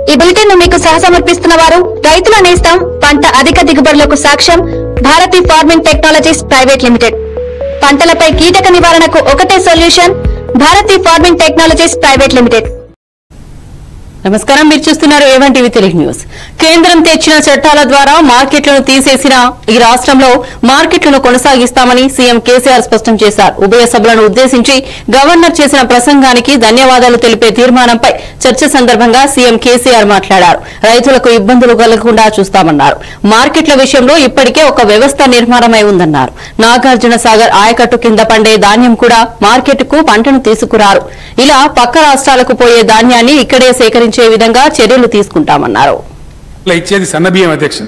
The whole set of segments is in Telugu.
ఈ బులెటిన్ ను మీకు సహసమర్పిస్తున్న వారు రైతుల నేస్తం పంట అధిక దిగుబడులకు సాక్ష్యం Bharathi farming technologies private limited పంటలపై కీటక నివారణకు ఒకటే solution Bharathi farming technologies private limited నమస్కారం మీరు చూస్తున్నారు ఏవన్ టీవీ తెలుగు న్యూస్ కేంద్రం తెచ్చిన చట్టాల ద్వారా మార్కెట్లను తీసేసిన ఈ రాష్ట్రంలో మార్కెట్లను కొనసాగిస్తామని సీఎం కేసీఆర్ స్పష్టం చేశారు ఉభయ సభలను ఉద్దేశించి గవర్నర్ చేసిన ప్రసంగానికి ధన్యవాదాలు తెలిపే తీర్మానంపై చర్చ సందర్భంగా సీఎం కేసీఆర్ మాట్లాడారు రైతులకు ఇబ్బందులు కలగకుండా చూస్తామన్నారు మార్కెట్ల విషయంలో ఇప్పటికే ఒక వ్యవస్థ నిర్మాణమై ఉందన్నారు నాగార్జున సాగర్ ఆయకట్టు కింద పండే ధాన్యం కూడా మార్కెట్కు పంటను తీసుకురారు ఇలా పక్క రాష్ట్రాలకు పోయే ధాన్యాన్ని ఇక్కడే సేకరించే విధంగా చర్యలు తీసుకుంటామన్నారు ఇట్లా ఇచ్చేది సన్నబియ్యం అధ్యక్ష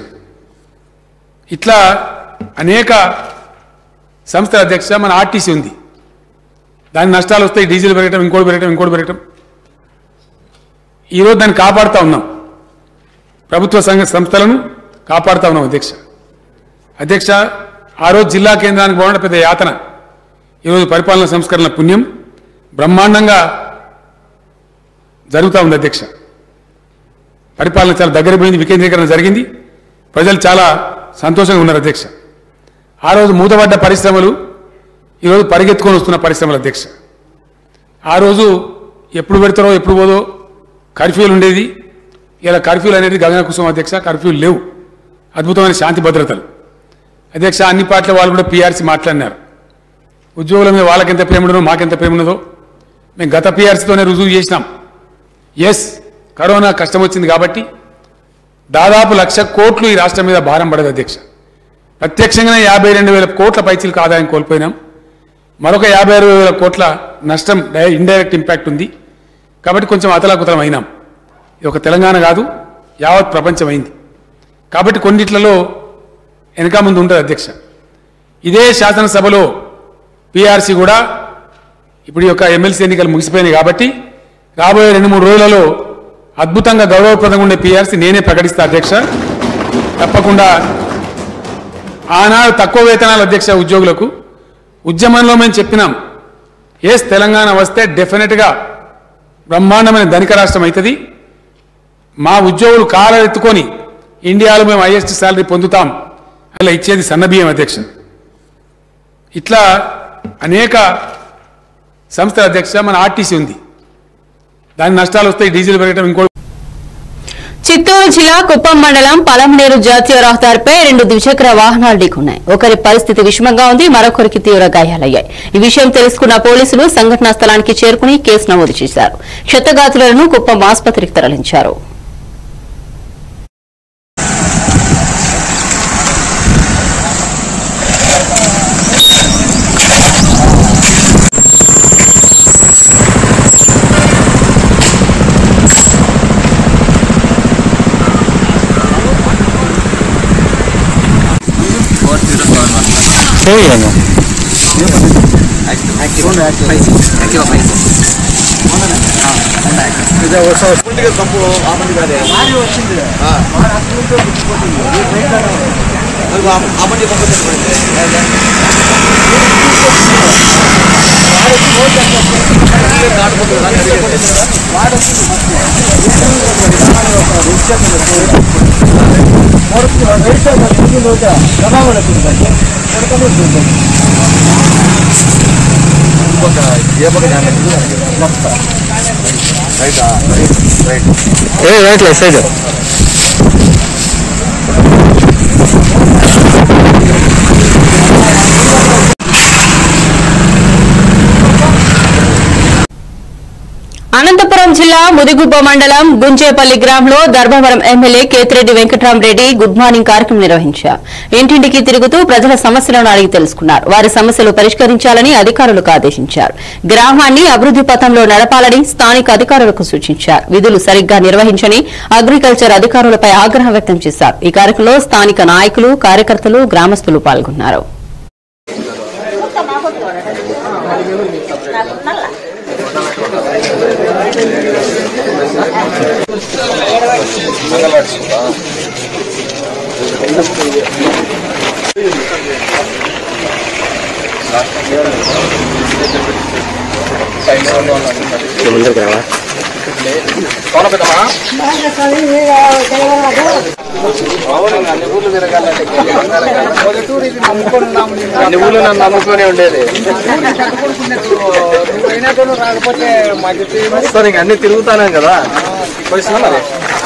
ఇట్లా అనేక సంస్థల అధ్యక్ష మన ఆర్టీసీ ఉంది దాని నష్టాలు వస్తాయి డీజిల్ పెరగటం ఇంకోటి పెరగటం ఇంకోటి పెరగటం ఈరోజు దాన్ని కాపాడుతూ ఉన్నాం ప్రభుత్వ సంఘ సంస్థలను కాపాడుతూ ఉన్నాం అధ్యక్ష అధ్యక్ష ఆ రోజు జిల్లా కేంద్రానికి పోవడం పెద్ద యాతన ఈరోజు పరిపాలన సంస్కరణ పుణ్యం బ్రహ్మాండంగా జరుగుతూ ఉంది అధ్యక్ష పరిపాలన చాలా దగ్గర పోయింది వికేంద్రీకరణ జరిగింది ప్రజలు చాలా సంతోషంగా ఉన్నారు అధ్యక్ష ఆ రోజు మూతపడ్డ పరిశ్రమలు ఈరోజు పరిగెత్తుకొని వస్తున్న పరిశ్రమల అధ్యక్ష ఆ రోజు ఎప్పుడు పెడతారో ఎప్పుడు పోదో కర్ఫ్యూలు ఉండేది ఇలా కర్ఫ్యూలు అనేది గగన కుసుమ అధ్యక్ష కర్ఫ్యూలు లేవు అద్భుతమైన శాంతి భద్రతలు అధ్యక్ష అన్ని పార్టీల వాళ్ళు కూడా పీఆర్సీ మాట్లాడినారు ఉద్యోగుల మీద వాళ్ళకెంత ప్రేమ ఉన్నదో మాకెంత ప్రేమ ఉన్నదో మేము గత పీఆర్సీతోనే రుజువు చేసినాం ఎస్ కరోనా కష్టం వచ్చింది కాబట్టి దాదాపు లక్ష కోట్లు ఈ రాష్ట్రం మీద భారం పడదు అధ్యక్ష ప్రత్యక్షంగానే యాభై రెండు వేల కోట్ల పైచీలకు ఆదాయం కోల్పోయినాం మరొక యాభై అరవై వేల కోట్ల నష్టం ఇండైరెక్ట్ ఇంపాక్ట్ ఉంది కాబట్టి కొంచెం అతలాకుతలం అయినాం ఇది ఒక తెలంగాణ కాదు యావత్ ప్రపంచం అయింది కాబట్టి కొన్నిట్లలో వెనక ముందు ఉంటుంది అధ్యక్ష ఇదే శాసనసభలో పిఆర్సీ కూడా ఇప్పుడు ఈ యొక్క ఎమ్మెల్సీ ఎన్నికలు ముగిసిపోయినాయి కాబట్టి రాబోయే రెండు మూడు రోజులలో అద్భుతంగా గౌరవప్రదంగా ఉండే పిఆర్సీ నేనే ప్రకటిస్తా అధ్యక్ష తప్పకుండా ఆనాడు తక్కువ వేతనాలు అధ్యక్ష ఉద్యోగులకు ఉద్యమంలో మేము చెప్పినాం ఎస్ తెలంగాణ వస్తే డెఫినెట్గా బ్రహ్మాండమైన ధనిక రాష్ట్రం అవుతుంది మా ఉద్యోగులు కాలం ఎత్తుకొని ఇండియాలో మేము హైయెస్ట్ శాలరీ పొందుతాం అలా ఇచ్చేది సన్నబియ్యం అధ్యక్ష ఇట్లా అనేక సంస్థల అధ్యక్ష మన ఆర్టీసీ ఉంది దాని నష్టాలు వస్తాయి డీజిల్ పెరగటం ఇంకో చిత్తూరు జిల్లా కుప్పం మండలం పలంనేరు జాతీయ రహదారిపై రెండు ద్విచక్ర వాహనాలు ఢీకున్నాయి ఒకరి పరిస్థితి విషమంగా ఉంది మరొకరికి తీవ్ర గాయాలయ్యాయి ఈ విషయం తెలుసుకున్న పోలీసులు సంఘటనా స్థలానికి చేరుకుని కేసు నమోదు చేశారు క్షతగాతులను కుప్పం ఆసుపత్రికి తరలించారు అనంతపురం జిల్లా ముదిగుబ్బ మండలం గుంజేపల్లి గ్రామంలో Dharmavaram MLA Ketireddy Venkatramireddy good morning కార్యక్రమం నిర్వహించారు ఇంటింటికి తిరుగుతూ ప్రజల సమస్యలను అడిగి తెలుసుకున్నారు వారి సమస్యలు పరిష్కరించాలని అధికారులకు ఆదేశించారు గ్రామాన్ని అభివృద్ది పథంలో నడపాలని స్థానిక అధికారులకు సూచించారు విధులు సరిగ్గా నిర్వహించని అగ్రికల్చర్ అధికారులపై ఆగ్రహం వ్యక్తం చేశారు ఈ కార్యక్రమంలో స్థానిక నాయకులు కార్యకర్తలు గ్రామస్తులు పాల్గొన్నారు అన్ని ఊళ్ళు నన్ను నమ్ముకొని ఉండేది సార్ ఇంక అన్ని తిరుగుతానే కదా పోయిస్తున్నా మరి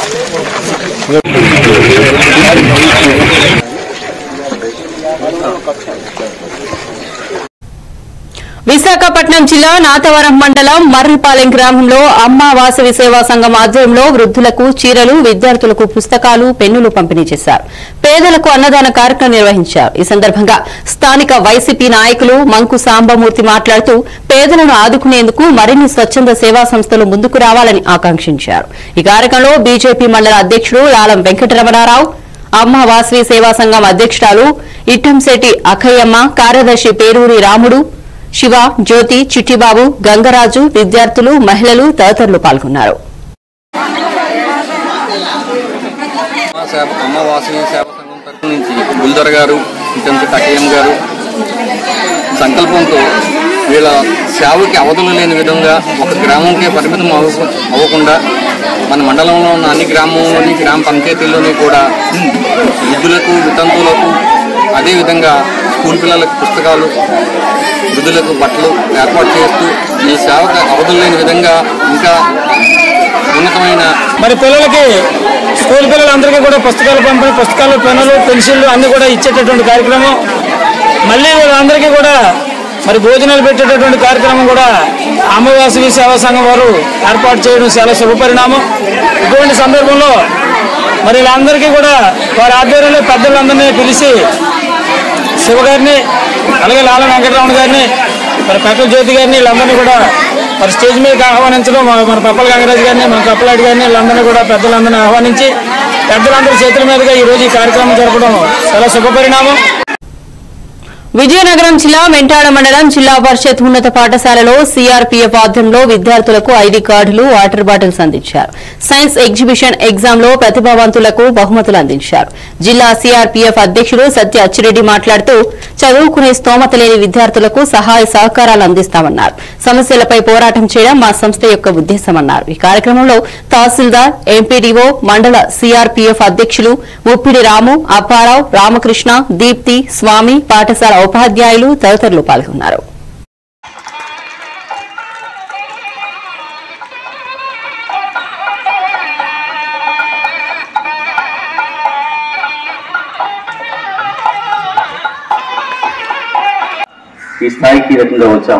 విశాఖపట్నం జిల్లా నాతవరం మండలం మర్రిపాలెం గ్రామంలో అమ్మ వాసవి సేవా సంఘం ఆధ్వర్యంలో వృద్ధులకు చీరలు విద్యార్థులకు పుస్తకాలు పెన్నులు పంపిణీ చేశారు పేదలకు అన్నదాన కార్యక్రమం నిర్వహించారు ఈ సందర్భంగా స్థానిక వైసీపీ నాయకులు మంకు సాంబమూర్తి మాట్లాడుతూ పేదలను ఆదుకునేందుకు మరిన్ని స్వచ్ఛంద సేవా సంస్థలు ముందుకు రావాలని ఆకాంక్షించారు ఈ కార్యక్రమంలో బీజేపీ మండల అధ్యక్షుడు లాలం వెంకటరమణారావు అమ్మ వాసవి సేవా సంఘం అధ్యక్షురాలు ఇట్టంశెట్టి అఖయ్యమ్మ కార్యదర్శి పేరూరి రాముడు శివ జ్యోతి చిట్టిబాబు గంగరాజు విద్యార్థులు మహిళలు తదితరులు పాల్గొన్నారు మా సేవ అమ్మ వాసవి సేవా సంఘం తరఫు నుంచి బుల్దర్ గారు ఇటంకి టకయం గారు సంకల్పంతో వీళ్ళ సేవకి అవధులు లేని విధంగా ఒక గ్రామంకే పరిమితం అవ్వ- అవ్వకుండా మన మండలంలో ఉన్న అన్ని గ్రామంలోని గ్రామ పంచాయతీల్లోని కూడా వృద్ధులకు వితంతువులకు అదేవిధంగా స్కూల్ పిల్లలకు పుస్తకాలు వృద్ధులకు బట్టలు ఏర్పాటు చేస్తూ ఈ సేవకు అవధులు లేని విధంగా ఇంకా ఉన్నతమైన మరి పిల్లలకి స్కూల్ పిల్లలందరికీ కూడా పుస్తకాలు పంపిణీ పుస్తకాలు పెన్నులు పెన్సిళ్ళు అన్ని కూడా ఇచ్చేటటువంటి కార్యక్రమం మళ్ళీ వీళ్ళందరికీ కూడా మరి భోజనాలు పెట్టేటటువంటి కార్యక్రమం కూడా అమ్మవాసవి సేవా సంఘం వారు ఏర్పాటు చేయడం చాలా శుభపరిణామం ఇటువంటి సందర్భంలో మరి వీళ్ళందరికీ కూడా వారి ఆధ్వర్యంలో పెద్దలందరినీ పిలిచి శివ గారిని అలాగే లాల వెంకటరమణ గారిని మరి పక్కల జ్యోతి గారిని వీళ్ళందరినీ కూడా మరి స్టేజ్ మీదకి ఆహ్వానించడం మన- మన పప్పల గంగరాజు గారిని మన కప్పలాడి గారిని వీళ్ళందరినీ కూడా పెద్దలందరినీ ఆహ్వానించి పెద్దలందరి చేతుల మీదుగా ఈ రోజు ఈ కార్యక్రమం జరపడం చాలా శుభపరిణామం విజయనగరం జిల్లా వెంటాడ మండలం జిల్లా పరిషత్ ఉన్నత పాఠశాలలో సీఆర్పీఎఫ్ ఆధ్వర్యంలో విద్యార్థులకు ఐడీ కార్డులు వాటర్ బాటిల్స్ అందించారు సైన్స్ ఎగ్జిబిషన్ ఎగ్జామ్ లో ప్రతిభావంతులకు బహుమతులు అందించారు జిల్లా సీఆర్పీఎఫ్ అధ్యక్షుడు సత్య అచ్చిరెడ్డి మాట్లాడుతూ చదువుకునే స్తోమత లేని విద్యార్థులకు సహాయ సహకారాలు అందిస్తామన్నారు సమస్యలపై పోరాటం చేయడం మా సంస్థ యొక్క ఉద్దేశమన్నారు ఈ కార్యక్రమంలో తహసీల్దార్ ఎంపీడీఓ మండల సీఆర్పీఎఫ్ అధ్యక్షులు ముప్పిడి రాము అప్పారావు రామకృష్ణ దీప్తి స్వామి పాఠశాల ఉపాధ్యాయులు తదితరులు పాల్గొన్నారు ఈ స్థాయికి ఈ రకంగా వచ్చాం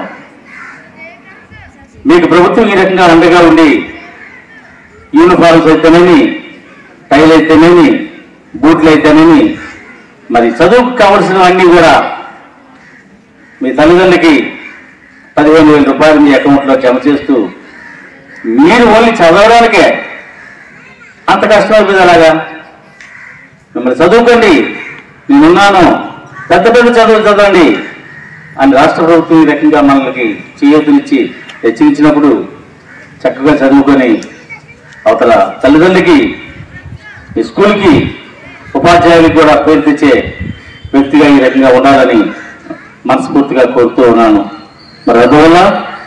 మీకు ప్రభుత్వం ఈ రకంగా అండగా ఉండి యూనిఫామ్స్ అయితేనేమి టైల్ అయితేనేమి బూట్లు అయితేనేమి మరి చదువుకు కావలసినవన్నీ కూడా మీ తల్లిదండ్రులకి పదిహేను వేల రూపాయలు మీ అకౌంట్లో జమ చేస్తూ మీరు ఓన్లీ చదవడానికే అంత కష్టమైపోయింది అలాగా మిమ్మల్ని చదువుకోండి నేనున్నాను పెద్ద పెద్ద చదువులు చదవండి అని రాష్ట్ర ప్రభుత్వం ఈ రకంగా మనకి చేయూతనిచ్చి హెచ్చరించినప్పుడు చక్కగా చదువుకొని అవతల తల్లిదండ్రులకి ఈ స్కూల్కి ఉపాధ్యాయులకు కూడా పేరు తెచ్చే వ్యక్తిగా ఈ రకంగా ఉండాలని మనస్ఫూర్తిగా కోరుతూ ఉన్నాను మరి అందువల్ల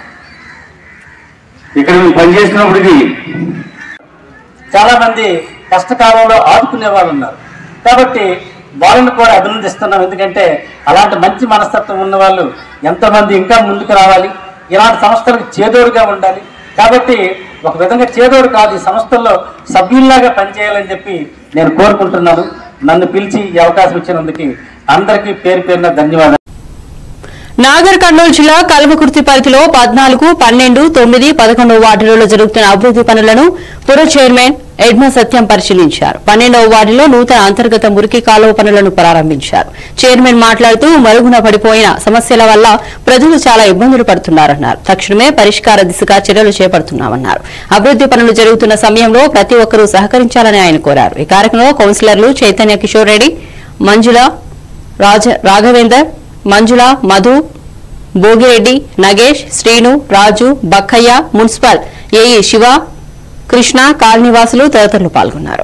ఇక్కడ మేము పనిచేసినప్పటికీ చాలా మంది కష్టకాలంలో ఆదుకునే వాళ్ళు ఉన్నారు కాబట్టి వాళ్ళని కూడా అభినందిస్తున్నాం ఎందుకంటే అలాంటి మంచి మనస్తత్వం ఉన్న వాళ్ళు ఎంతమంది ఇంకా ముందుకు రావాలి ఇలాంటి సంస్థలకు చేదోడుగా ఉండాలి కాబట్టి ఒక విధంగా చేదోడు కాదు ఈ సంస్థల్లో సభ్యుల్లాగా పనిచేయాలని చెప్పి నేను కోరుకుంటున్నాను నన్ను పిలిచి ఈ అవకాశం ఇచ్చినందుకు అందరికీ పేరు పేరున ధన్యవాదాలు నాగర్ కర్నూలు జిల్లా కల్వకుర్తి పరిధిలో పద్నాలుగు పన్నెండు తొమ్మిది పదకొండవ వార్డులలో జరుగుతున్న అభివృద్ది పనులను పుర చైర్మన్ ఎడ్మ సత్యం పరిశీలించారు పన్నెండవ వార్డులో నూతన అంతర్గత మురికి కాలువ పనులను ప్రారంభించారు చైర్మన్ మాట్లాడుతూ మరుగున పడిపోయిన సమస్యల వల్ల ప్రజలు చాలా ఇబ్బందులు పడుతున్నారన్నారు తక్షణమే పరిష్కార దిశగా చర్యలు చేపడుతున్నామన్నారు అభివృద్ది పనులు జరుగుతున్న సమయంలో ప్రతి ఒక్కరూ సహకరించాలని ఆయన కోరారు ఈ కార్యక్రమంలో కౌన్సిలర్లు చైతన్య కిషోర్ రెడ్డి మంజుల రాజ- రాఘవేందర్ మంజుల మధు భోగిరెడ్డి నగేష్ శ్రీను రాజు బక్కయ్య మున్సిపల్ ఏఈ శివ కృష్ణ కాలనీవాసులు తదితరులు పాల్గొన్నారు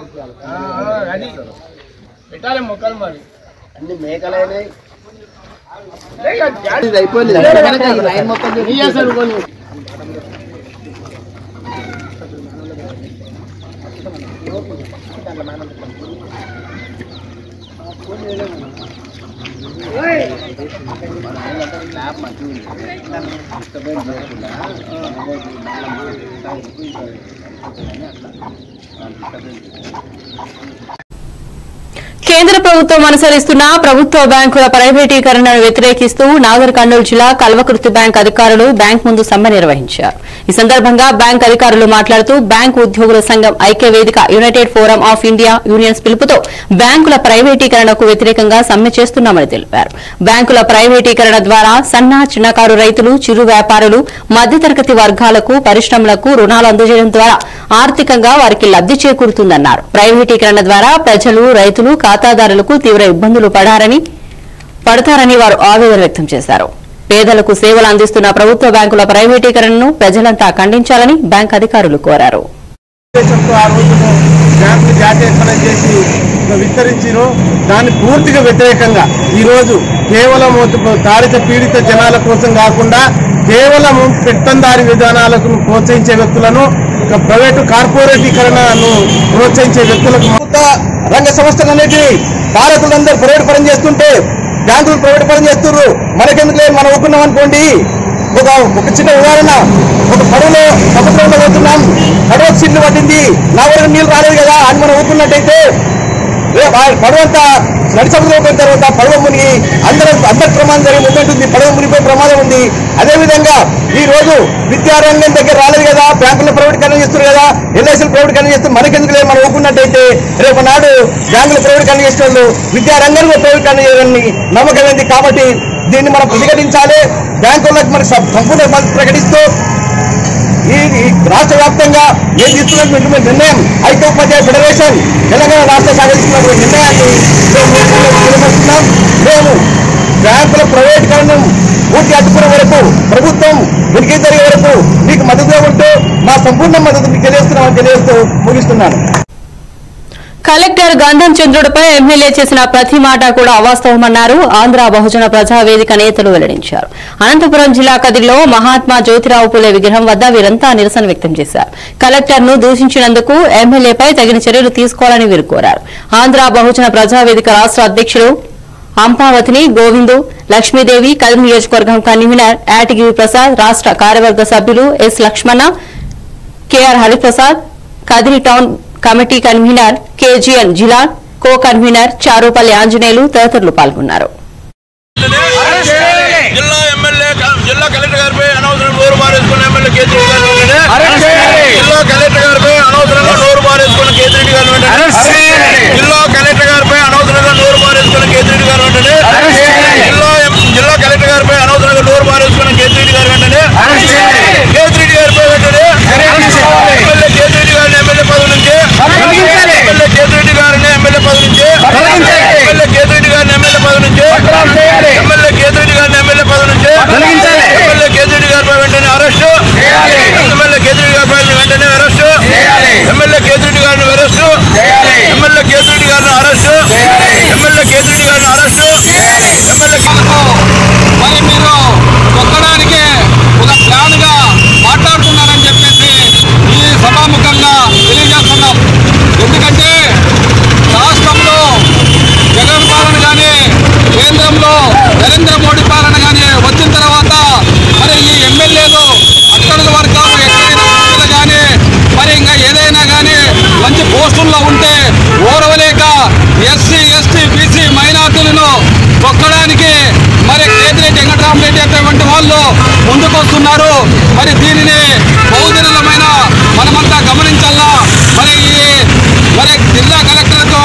అన్ని మేకలైనాయి కేంద్ర ప్రభుత్వం అనుసరిస్తున్న ప్రభుత్వ బ్యాంకుల ప్రైవేటీకరణను వ్యతిరేకిస్తూ నాగర్ కర్నూలు జిల్లా కల్వకుర్తి బ్యాంక్ అధికారులు బ్యాంక్ ముందు సమ్మె నిర్వహించారు ఈ సందర్భంగా బ్యాంక్ అధికారులు మాట్లాడుతూ బ్యాంకు ఉద్యోగుల సంఘం ఐక్య వేదిక united forum of India unions పిలుపుతో బ్యాంకుల ప్రైవేటీకరణకు వ్యతిరేకంగా సమ్మె చేస్తున్నామని తెలిపారు బ్యాంకుల ప్రైవేటీకరణ ద్వారా సన్న చిన్నకారు రైతులు చిరు వ్యాపారులు మధ్యతరగతి వర్గాలకు పరిశ్రమలకు రుణాలు అందజేయడం ద్వారా ఆర్థికంగా వారికి లబ్ది చేకూరుతుందన్నారు ప్రైవేటీకరణ ద్వారా ప్రజలు రైతులు ఖాతాదారులకు తీవ్ర ఇబ్బందులు పడారని పడతారని వారు ఆవేదన వ్యక్తం చేశారు పేదలకు సేవలు అందిస్తున్న ప్రభుత్వ బ్యాంకుల ప్రైవేటీకరణను ప్రజలంతా ఖండించాలని బ్యాంక్ అధికారులు కోరారు ఉద్దేశంతో ఆ రోజును బ్యాంకు జాతీయకరణ చేసి విస్తరించారు దాన్ని పూర్తిగా వ్యతిరేకంగా ఈ రోజు కేవలం తారిత పీడిత జనాల కోసం కాకుండా కేవలం పెత్తందారి విధానాలకు ప్రోత్సహించే వ్యక్తులను ఒక ప్రైవేటు కార్పొరేటీకరణను ప్రోత్సహించే వ్యక్తులకు ప్రభుత్వ రంగ సంస్థలన్నిటి భారతులందరూ ప్రైవేట్ పరం చేస్తుంటే బ్యాంకులు ప్రైవేట్ పరం చేస్తున్నారు మనకెందుకులే మనం ఒప్పుకున్నాం అనుకోండి ఒక ఒక చిన్న ఉదాహరణ ఒక పడవలో సముద్రంలో పోతున్నాం పడవ సిడ్లు పట్టింది నా వరకు నీళ్ళు రాలేదు కదా అని మనం ఊరుకున్నట్టయితే రే- ఆ పడవ అంతా నడి సముద్రం పోయిన తర్వాత పడవ మునిగి అందరూ అందరి ప్రమాదం జరిగే మూమెంట్ ఉంది పడవ మునిగిపోయే ప్రమాదం ఉంది అదే విధంగా ఈ రోజు విద్యారంగం దగ్గర రాలేదు కదా బ్యాంకులు ప్రైవేటీకరణ చేస్తున్నారు కదా ఎల్ఐసీలు ప్రైవేటీకరణ చేస్తారు మనకెందుకు లేదు మనం ఊరుకున్నట్టయితే రేపు నాడు బ్యాంకులు ప్రైవేటీకరణ చేసే వాళ్ళు విద్యారంగంలో ప్రైవేటీకరణ చేయాలని నమ్మకం ఉంది కాబట్టి దీన్ని మనం ప్రతిఘటించాలి బ్యాంకులకు మనకు సం- సంపూర్ణ మద్దతు ప్రకటిస్తూ ఈ ఈ రాష్ట్ర వ్యాప్తంగా ఏం తీసుకున్నటువంటి నిర్ణయం ఐక్యోపాధ్యాయ ఫెడరేషన్ తెలంగాణ రాష్ట్ర శాఖ తీసుకున్నటువంటి నిర్ణయాన్ని మేము తెలియజేస్తున్నాం మేము బ్యాంకుల ప్రైవేటీకరణ పూర్తి అడ్డుకునే వరకు ప్రభుత్వం ఉనికి జరిగే వరకు మీకు మద్దతుగా ఉంటూ మా సంపూర్ణ మద్దతు మీకు తెలియజేస్తున్నామని తెలియజేస్తూ ముగిస్తున్నాను కలెక్టర్ గంధం చంద్రుడిపై ఎమ్మెల్యే చేసిన ప్రతి మాట కూడా అవాస్తవమన్నారు ఆంధ్ర బహుజన ప్రజావేదిక నేతలు వెల్లడించారు అనంతపురం జిల్లా కదిలో మహాత్మా జ్యోతిరావు పులే విగ్రహం వద్ద వీరంతా నిరసన వ్యక్తం చేశారు కలెక్టర్ ను దూషించినందుకు ఎమ్మెల్యేపై తగిన చర్యలు తీసుకోవాలని వీరు కోరారు ఆంధ్ర బహుజన ప్రజావేదిక రాష్ట్ర అధ్యక్షుడు అంపావతిని గోవిందు లక్ష్మీదేవి కదిరి నియోజకవర్గం కన్వీనర్ యాటిగిరి ప్రసాద్ రాష్ట్ర కార్యవర్గ సభ్యులు S Lakshmana KR Hariprasad Kadiri town committee convener KGN జిలా కో కన్వీనర్ చారుపల్లి ఆంజనేయులు తదితరులు పాల్గొన్నారు జిల్లా ఎమ్మెల్యే జిల్లా కలెక్టర్ గారిపై అనవసరం నోరు మారేసుకున్న ఎమ్మెల్యే కేసీ గారు వెంటనే జిల్లా కలెక్టర్ గారిపై అనవసరంగా నోరు మారేసుకున్న కేసీ గారు వెంటనే జిల్లా కలెక్టర్ గారిపై అనవసరంగా నోరు మారేసుకున్న కేసీ గారు వెంటనే జిల్లా ఎం- జిల్లా కలెక్టర్ గారిపై అనవసరంగా నోరు మారేసుకున్న కేసీ గారు వెంటనే కేసీ గారిపై వెంటనే ఎమ్మెల్యే కేసీ గారిని ఎమ్మెల్యే పదవి నుంచి ఎమ్మెల్యే కేసీ గారిని ఎమ్మెల్యే పదవి నుంచి ఎమ్మెల్యే కేసీ గారిని ఎమ్మెల్యే పదవి నుంచి ఎమ్మెల్యే కేసీ గారిని ఎమ్మెల్యే పదవి నుంచి ఎమ్మెల్యే కేసీ గారిపై వెంటనే అరెస్ట్ ఎమ్మెల్యే కేసీ గారిపై వెంటనే అరెస్ట్ ఎమ్మెల్యే కేసీ గారిని అరెస్ట్ ఎమ్మెల్యే కేసీ గారిని అరెస్ట్ ఎమ్మెల్యే కేసీ గారిని అరెస్ట్ ఎమ్మెల్యే మరి మీరు తొక్కడానికి ఒక ప్లాన్ గా మాట్లాడుతున్నారని చెప్పేసి ఈ సభాముఖంగా తెలియజేస్తున్నాం ఎందుకంటే రాష్ట్రంలో జగన్ పాలన కానీ కేంద్రంలో నరేంద్ర మోడీ పాలన కానీ వచ్చిన తర్వాత మరి ఈ ఎమ్మెల్యేలు అట్టడుగు వర్గాలు ఎక్కడైనా వ్యక్తులు కానీ మరి ఇంకా ఏదైనా కానీ మంచి పోస్టుల్లో ఉంటే ఓరవలేక ఎస్సీ ఎస్టీ బీసీ మైనార్టీలను తొక్కడానికి మరి కేతిరెడ్డి వెంకటరామరెడ్డి అటువంటి వాళ్ళు ముందుకొస్తున్నారు మరి దీనిని బహుజనులమైన మనమంతా గమనించాలా మరి ఈ మరి జిల్లా కలెక్టర్తో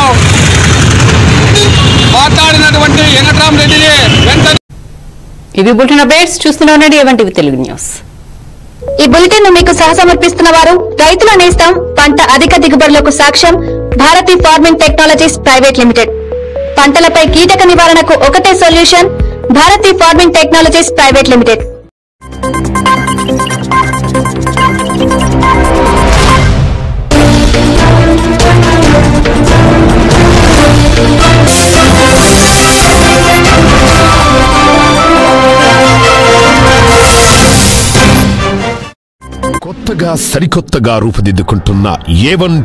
మాట్లాడినటువంటి వెంకటరామరెడ్డిని వెంటనే ఇవి బులెటిన్ అప్డేట్స్ చూస్తూనే ఉండండి ఏవంటివి తెలుగు న్యూస్ ఈ బులెటిన్ ను మీకు సహసమర్పిస్తున్న వారు రైతుల నేస్తం పంట అధిక దిగుబడులకు సాక్ష్యం Bharathi farming technologies private limited పంటలపై కీటక నివారణకు ఒకటే solution Bharathi farming technologies private limited కొత్తగా సరికొత్తగా రూపుదిద్దుకుంటున్న ఏ